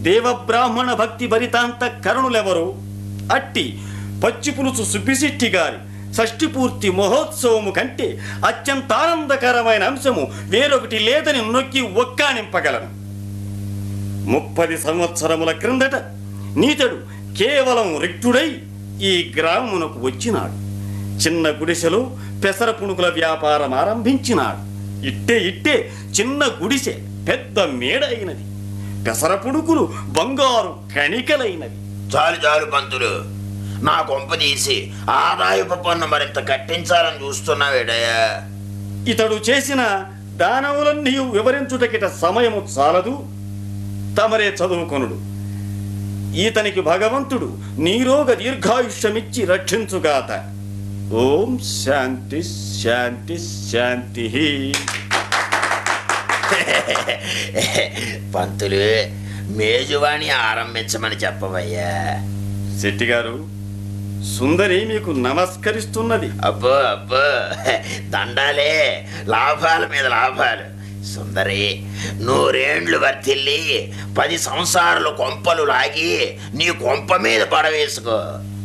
దేవబ్రాహ్మణ భక్తి భరితాంత కరుణులెవరు అట్టి పచ్చి పులుసు సుబ్బిసిట్టి గారి షష్ఠి పూర్తి మహోత్సవము కంటే అత్యంత ఆనందకరమైన అంశము వేరొకటి లేదని నొక్కి ఒక్కానింపగలను ముప్పది సంవత్సరముల క్రిందట నీతడు కేవలం రిక్తుడై ఈ గ్రామమునకు వచ్చినాడు చిన్న గుడిసెలో పెసర పుణుకుల వ్యాపారం ఆరంభించినాడు ఇట్టే ఇట్టే చిన్న గుడిసె పెద్ద మేడ అయినది పెసర పుణుకులు బంగారు కణికలైనవి చాలు చాలు పంతులు నా కొంప తీసి ఆదాయపు పన్ను మరింత కట్టించాలని చూస్తున్నావేడయ్యా ఇతడు చేసిన దానములన్నీ వివరించుటకిట సమయము చాలదు తమరే చదువుకొనుడు ఈతనికి భగవంతుడు నీరోగ దీర్ఘాయుష్యమిచ్చి రక్షించుగాత ఓం శాంతి శాంతి శాంతి పంతులు మేజువాణి ఆరంభించమని చెప్పవయ్యా శెట్టి గారు సుందరి మీకు నమస్కరిస్తున్నది అబ్బో అబ్బో దండాలే లాభాల మీద లాభాలు సుందరి నూరేండ్లు వర్తిల్లి పది సంసారాలు కొంపలు లాగి నీ కొంప మీద పడవేసుకో